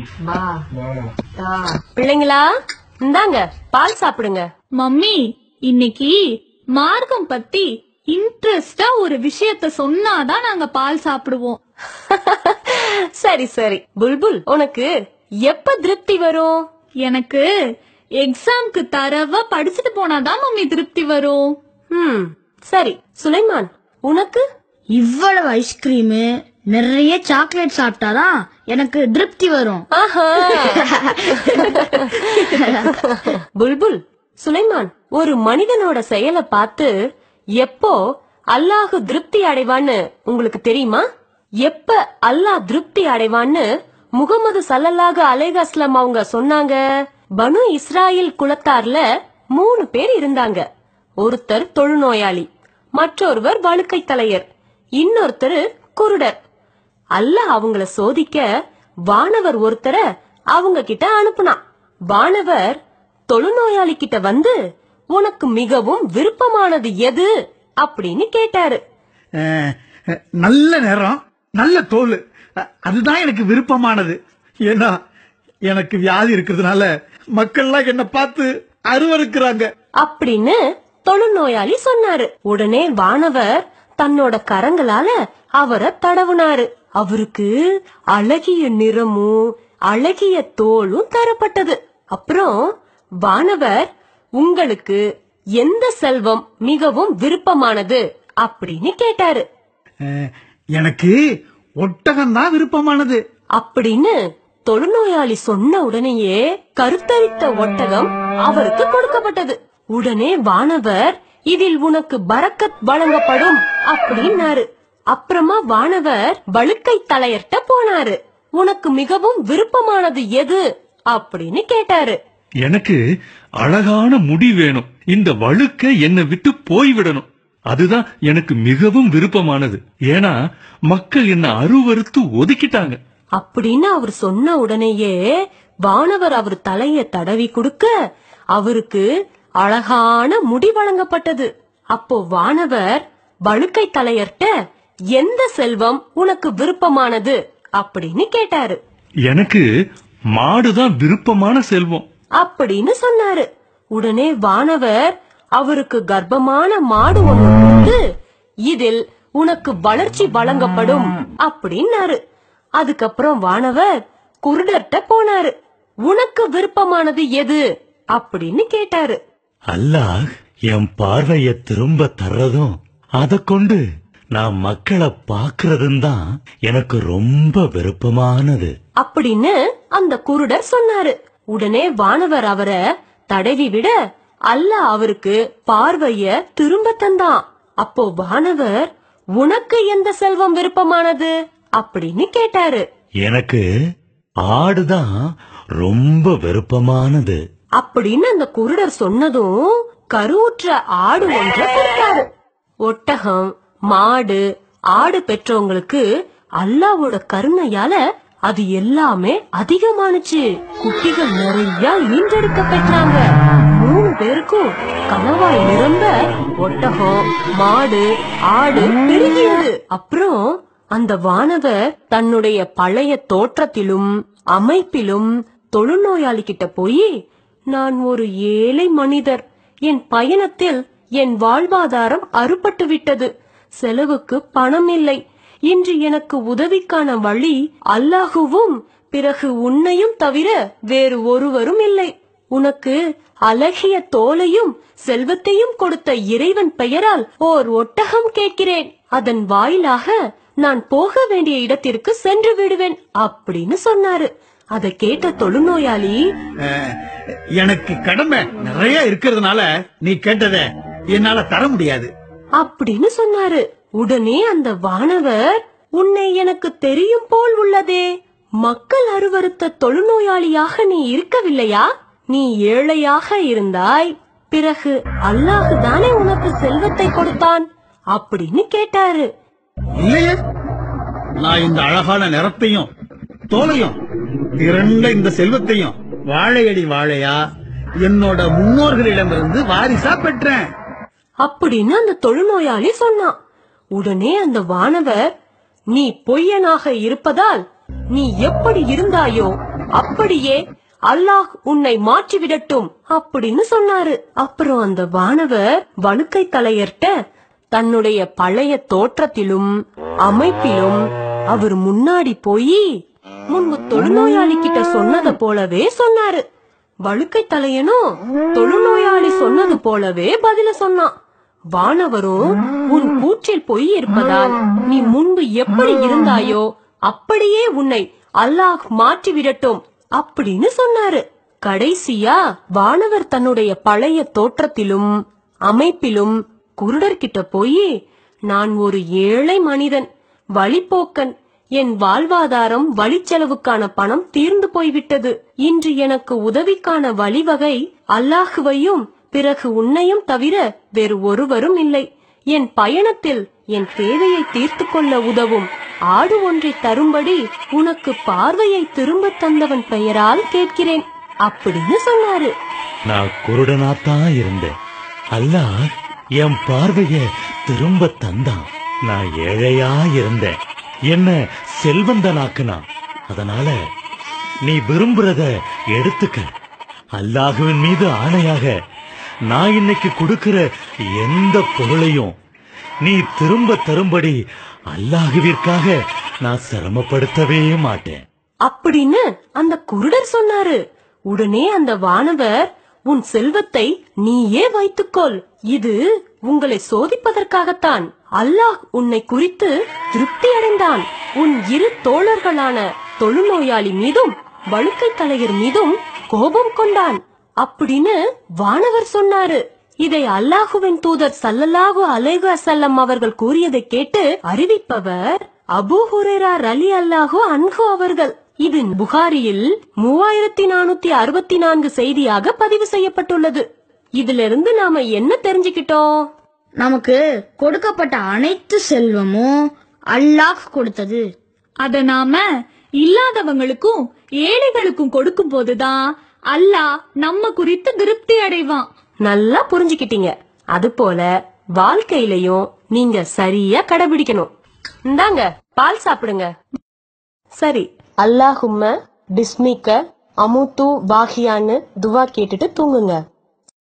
வா தா. பிள்ளைங்களா இந்தாங்க பால் சாப்பிடுங்க மம்மி இன்னைக்கு மார்க்கம் பத்தி இன்ட்ரெஸ்டா ஒரு விஷயத்த சொன்னாதான் நாங்க பால் சாப்பிடுவோம் சரி சரி புல்புல் உனக்கு எப்ப திருப்தி வரும் எனக்கு எக்ஸாம்க்கு தரவா படிச்சுட்டு போனாதான் மம்மி திருப்தி வரும் ம் சரி சுலைமான் உனக்கு இவ்வளவு ஐஸ்கிரீம் நிறைய சாக்லேட் சாப்பிட்டாதான் எனக்கு திருப்தி வரும் ஆஹா புல்புல் சுலைமான் ஒரு மனிதனோட செயலை பார்த்து எப்போ அல்லாஹ் திருப்தி அடைவான்னு உங்களுக்கு தெரியுமா எப்ப அல்லாஹ் திருப்தி அடைவான்னு முகமது சல்லல்லாஹு அலைஹி அஸ்லாம் அவங்க சொன்னாங்க பனு இஸ்ராயேல் குலத்தார்ல மூணு பேர் இருந்தாங்க ஒருத்தர் தொழுநோயாளி மற்றொருவர் வழுக்கை தலையர் இன்னொருத்தர் குருடர் அல்லாஹ் அவங்கள சோதிக்க வானவர் ஒருத்தர அவங்க கிட்ட அனுப்புனான் வானவர் தொழுநோயாளி கிட்ட வந்து உனக்கு மிகவும் விருப்பமானது எது அப்படின்னு கேட்டாரு அஹ், அஹ், நல்ல நேரம் நல்ல தோல் அஹ், அதுதான் எனக்கு விருப்பமானது ஏன்னா எனக்கு வியாதி இருக்கிறதுனால மக்கள்லாம் என்ன பார்த்து அருவருக்கிறாங்க அப்படின்னு தொழுநோயாளி சொன்னாரு உடனே வானவர் தன்னோட கரங்களால அவரை தடவுனாரு அவருக்கு அழகிய நிறமும் அழகிய தோலும் தரப்பட்டது அப்புறம் வானவர் உங்களுக்கு எந்த செல்வம் மிகவும் விருப்பமானது அப்படின்னு கேட்டாரு அஹ், எனக்கு ஒட்டகம் தான் விருப்பமானது அப்படின்னு தொழுநோயாளி சொன்ன உடனேயே கருத்தரித்த ஒட்டகம் அவருக்கு கொடுக்கப்பட்டது உடனே வானவர் இதில் உனக்கு பரக்கத் வழங்கப்படும் அப்படின்னாரு அப்புறமா வானவர் வழுக்கை தலையர்ட்ட போனாரு உனக்கு மிகவும் விருப்பமானது எது அப்படின்னு கேட்டாரு எனக்கு அழகான முடி வேணும் இந்த வழுக்க என்னை விட்டு போய்விடணும் அதுதான் எனக்கு மிகவும் விருப்பமானது ஏன்னா மக்கள் என்ன அருவருத்து ஒதுக்கிட்டாங்க அப்படின்னு அவர் சொன்ன உடனேயே வானவர் அவர் தலைய தடவி கொடுக்க அவருக்கு அழகான முடி வழங்கப்பட்டது அப்போ வானவர் வழுக்கை தலையர்ட்ட எந்த செல்வம் உனக்கு விருப்பமானது அப்படின்னு கேட்டாரு எனக்கு மாடுதான் விருப்பமான செல்வம் அப்படின்னு சொன்னாரு உடனே வானவர் அவருக்கு கர்ப்பமான மாடு ஒண்ணு கொடுத்து இதில் உனக்கு வளர்ச்சி வழங்கப்படும் அப்படின்னாரு அதுக்கப்புறம் வானவர் குருடர்ட்ட போனாரு உனக்கு விருப்பமானது எது அப்படின்னு கேட்டாரு அல்லாஹ் என் பார்வைய திரும்ப தர்றதும் அத கொண்டு நான் மக்களை பாக்குறதும் தான் எனக்கு ரொம்ப விருப்பமானது அப்படின்னு அந்த குருடர் சொன்னாரு உடனே வானவர் அவரை தடவி விட அல்லாஹ் அவருக்கு பார்வைய திரும்ப தந்தான் அப்போ வானவர் உனக்கு எந்த செல்வம் விருப்பமானது அப்படின்னு கேட்டாரு எனக்கு ஆடுதான் ரொம்ப விருப்பமானது அப்படின்னு அந்த குருடர் சொன்னதும் கருவுற்ற ஆடு ஒன்றை கொடுத்தாரு ஒட்டகம் மாடு ஆடு பெற்றவங்களுக்கு அல்லாவோட கருணையால அது எல்லாமே அதிகமானுச்சு குட்டிகள் நிறைய ஈன்றெடுக்க பெற்றாங்க மூணு பேருக்கும் கணவாய் நிரம்ப ஒட்டகம் மாடு ஆடு பெருகியது அப்புறம் அந்த வானவர் தன்னுடைய பழைய தோற்றத்திலும் அமைப்பிலும் தொழுநோயாளி கிட்ட போய் நான் ஒரு ஏழை மனிதர் என் பயணத்தில் என் வாழ்வாதாரம் அறுபட்டு விட்டது செலவுக்கு பணம் இல்லை இன்று எனக்கு உதவிக்கான வழி அல்லாஹுவும் பிறகு உன்னையும் தவிர வேறு ஒருவரும் இல்லை உனக்கு அழகிய தோலையும் செல்வத்தையும் கொடுத்த இறைவன் பெயரால் ஓர் ஒட்டகம் கேட்கிறேன் அதன் வாயிலாக நான் போக வேண்டிய இடத்திற்கு சென்று விடுவேன் அப்படின்னு சொன்னாரு அதை கேட்ட தொழுநோயாளி அஹ், எனக்கு கடமை நிறைய இருக்கிறதுனால நீ கேட்டத என்னால தர முடியாது அப்படின்னு சொன்னாரு உடனே அந்த வானவர் உன்னை எனக்கு தெரியும் போல் உள்ளதே மக்கள் அருவருத்த தொழுநோயாளியாக நீ இருக்கவில்லையா நீ ஏழையாக இருந்தாய் பிறகு அல்லாஹ் தானே உனக்கு செல்வத்தை கொடுத்தான் அப்படின்னு கேட்டாரு இல்லையே நான் இந்த அழகான நிறத்தையும் தோலையும் திரண்ட இந்த செல்வத்தையும் வாழையடி வாழையா என்னோட முன்னோர்களிடமிருந்து வாரிசா பெற்றேன் அப்படின்னு அந்த தொழுநோயாளி சொன்னான் உடனே அந்த வானவர் நீ பொய்யனாக இருப்பதால் நீ எப்படி இருந்தாயோ அப்படியே அல்லாஹ் உன்னை மாற்றி விடட்டும் அப்படின்னு சொன்னாரு அப்புறம் அந்த வானவர் வழுக்கை தலையர்ட்ட தன்னுடைய பழைய தோற்றத்திலும் அமைப்பிலும் அவர் முன்னாடி போய் முன்பு தொழுநோயாளி கிட்ட சொன்னத போலவே சொன்னாரு வழுக்கை தலையனும் தொழுநோயாளி சொன்னது போலவே பதில சொன்னான் வானவரும் உன் கூற்றில் பொய் இருப்பதால் நீ முன்பு எப்படி இருந்தாயோ அப்படியே உன்னை அல்லாஹ் மாற்றி விடட்டும் அப்படின்னு சொன்னாரு கடைசியா வானவர் தன்னுடைய பழைய தோற்றத்திலும் அமைப்பிலும் குருடர்கிட்ட போய் நான் ஒரு ஏழை மனிதன் வழிப்போக்கன் என் வாழ்வாதாரம் வழிச்செலவுக்கான பணம் தீர்ந்து போய்விட்டது இன்று எனக்கு உதவிக்கான வழிவகை அல்லாஹுவையும் பிறகு உன்னையும் தவிர வேறு ஒருவரும் இல்லை என் பயணத்தில் என் தேவையை தீர்த்து கொள்ள உதவும் ஆடு ஒன்றை தரும்படி உனக்கு பார்வையை திரும்பத் தந்தவன் பெயரால் கேட்கிறேன் அப்படின்னு சொன்னாரு நான் குருடனாத்தான் இருந்தேன் அல்லாஹ் என் பார்வைய திரும்ப தந்தான் நான் ஏழையா இருந்தேன் என்ன செல்வந்தனாக்குனான் அதனால நீ விரும்புறத எடுத்துக்க அல்லாஹுவின் மீது ஆணையாக நான் இன்னைக்கு கொடுக்கிற எந்த பொருளையும் நீ திரும்ப தரும்படி அல்லாஹுவிற்காக நான் சிரமப்படுத்தவே மாட்டேன் அப்படின்னு அந்த குருடர் சொன்னாரு உடனே அந்த வானவர் உன் செல்வத்தை நீயே வைத்துக்கொள் இது உங்களை சோதிப்பதற்காகத்தான் அல்லாஹ் உன்னை குறித்து திருப்தி அடைந்தான் உன் இரு தோழர்களான தொழுநோயாளி மீதும் வழுக்கை தலையர் மீதும் கோபம் கொண்டான் அப்படின்னு வானவர் சொன்னாரு இதை அல்லாஹுவின் தூதர் சல்லல்லாஹு அலைஹி வஸல்லம் அவர்கள் கூறியதை கேட்டு அறிவிப்பவர் அபூ ஹுரேரா ரலி அல்லாஹு அன்ஹு அவர்கள் இது புகாரியில் மூவாயிரத்தி நானூத்தி அறுபத்தி நான்கு செய்தியாக பதிவு செய்யப்பட்டுள்ளது இதிலிருந்து நாம என்ன தெரிஞ்சுக்கிட்டோம் நமக்கு கொடுக்கப்பட்ட அனைத்து செல்வமும் அல்லாஹ் கொடுத்தது அத நாம இல்லாதவங்களுக்கும் ஏழைகளுக்கும் கொடுக்கும் போதுதான் அல்லாஹ் நம்ம குறித்து திருப்தி அடைவான் நல்லா புரிஞ்சுக்கிட்டீங்க அது போல வாழ்க்கையிலையும் நீங்க சரியா கடைபிடிக்கணும் இந்தாங்க பால் சாப்பிடுங்க சரி அல்லாஹும்ம பிஸ்மிக்க அமுத்து பாகியான்னு துவா கேட்டுட்டு தூங்குங்க